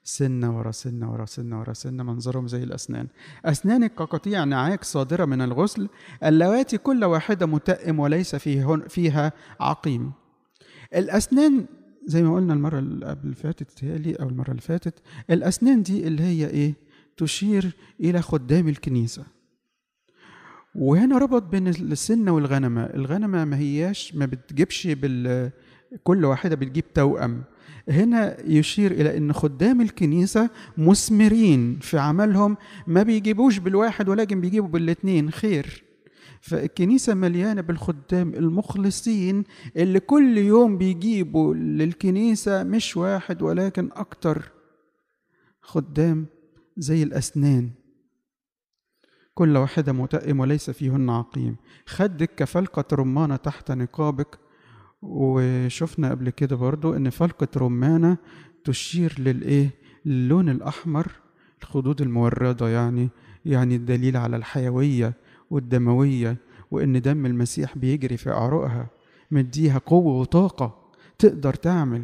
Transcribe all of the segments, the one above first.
سنة ورا سنة ورا سنة ورا سنة منظرهم زي الأسنان أسنانك كقطيع نعاج صادرة من الغسل اللواتي كل واحدة متأم وليس فيهن فيها عقيم الأسنان زي ما قلنا المرة اللي قبل اللي فاتت تهيألي أو المرة اللي فاتت الأسنان دي اللي هي إيه تشير إلى خدام الكنيسة وهنا ربط بين السنة والغنمة الغنمة ما هياش ما بتجيبش بال كل واحدة بتجيب توأم هنا يشير إلى أن خدام الكنيسة مثمرين في عملهم ما بيجيبوش بالواحد ولكن بيجيبوا بالاتنين خير فالكنيسة مليانة بالخدام المخلصين اللي كل يوم بيجيبوا للكنيسة مش واحد ولكن أكتر خدام زي الأسنان كل واحدة متأم وليس فيهن عقيم خدك كفلقة رمانة تحت نقابك وشفنا قبل كده برضو ان فلقة رمانة تشير للايه اللون الاحمر الخدود الموردة يعني يعني الدليل على الحيوية والدموية وان دم المسيح بيجري في اعرقها مديها قوة وطاقة تقدر تعمل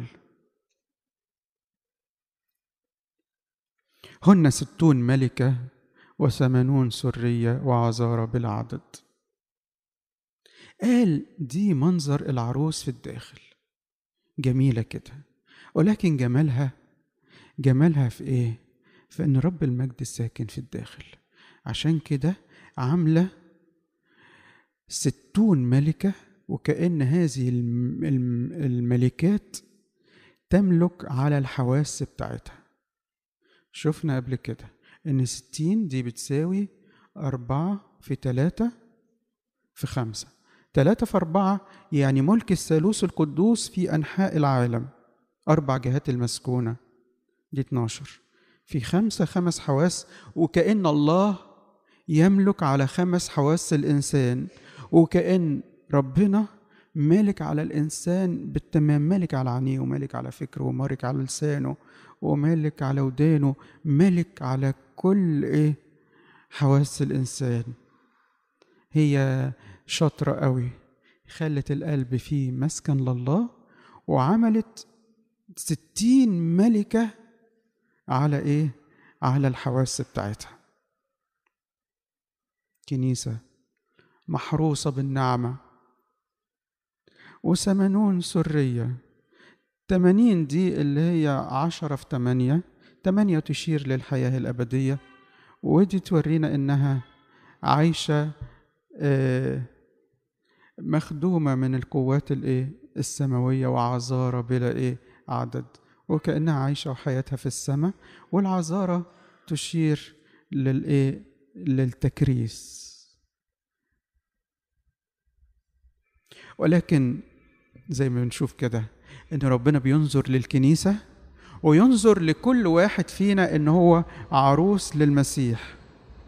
هن ستون ملكة وثمانون سرية وعذارى بالعدد قال دي منظر العروس في الداخل جميلة كده ولكن جمالها جمالها في ايه في ان رب المجد ساكن في الداخل عشان كده عاملة ستون ملكة وكأن هذه الملكات تملك على الحواس بتاعتها شفنا قبل كده ان ستين دي بتساوي أربعة في تلاتة في خمسة تلاتة في أربعة يعني ملك الثالوث القدوس في أنحاء العالم أربع جهات المسكونة دي 12 في خمسة خمس حواس وكأن الله يملك على خمس حواس الإنسان وكأن ربنا مالك على الإنسان بالتمام مالك على عينيه ومالك على فكره ومالك على لسانه ومالك على ودانه مالك على كل إيه حواس الإنسان هي شاطرة قوي خلت القلب فيه مسكن لله وعملت ستين ملكة على ايه على الحواس بتاعتها كنيسة محروسة بالنعمة وثمانون سرية تمانين دي اللي هي عشرة في تمانية تمانية تشير للحياة الأبدية ودي تورينا إنها عايشة آه مخدومة من القوات الإيه السماوية وعذارة بلا إيه عدد وكأنها عايشة حياتها في السماء والعذارة تشير للإيه للتكريس ولكن زي ما بنشوف كده إن ربنا بينظر للكنيسة وينظر لكل واحد فينا إن هو عروس للمسيح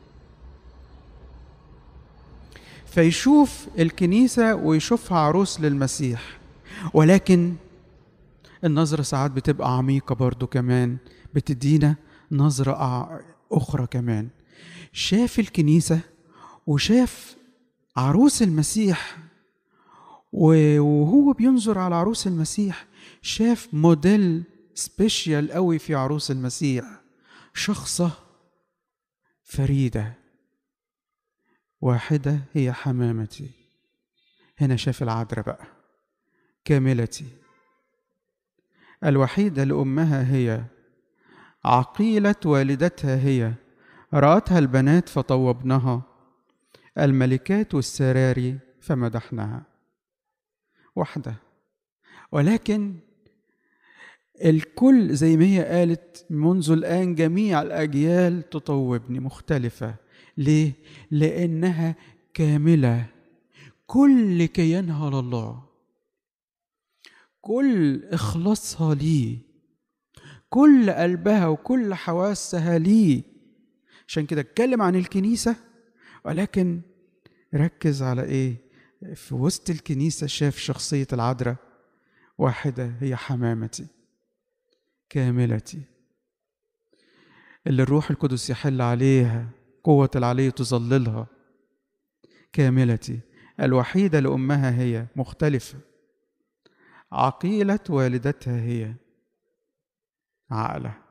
فيشوف الكنيسة ويشوفها عروس للمسيح ولكن النظرة ساعات بتبقى عميقة برضو كمان بتدينا نظرة أخرى كمان شاف الكنيسة وشاف عروس المسيح وهو بينظر على عروس المسيح شاف موديل سبيشيال قوي في عروس المسيح شخصة فريدة واحدة هي حمامتي هنا شاف العذراء بقى كاملتي الوحيدة لأمها هي عقيلة والدتها هي رأتها البنات فطوبنها الملكات والسراري فمدحناها واحدة ولكن الكل زي ما هي قالت منذ الآن جميع الأجيال تطوبني مختلفة ليه؟ لأنها كاملة كل كيانها لله كل إخلاصها ليه كل قلبها وكل حواسها ليه عشان كده اتكلم عن الكنيسة ولكن ركز على ايه في وسط الكنيسة شاف شخصية العذراء واحدة هي حمامتي كاملتي اللي الروح القدس يحل عليها قوة العلي تظللها كاملتي الوحيدة لأمها هي مختلفة عقيلة والدتها هي عقلة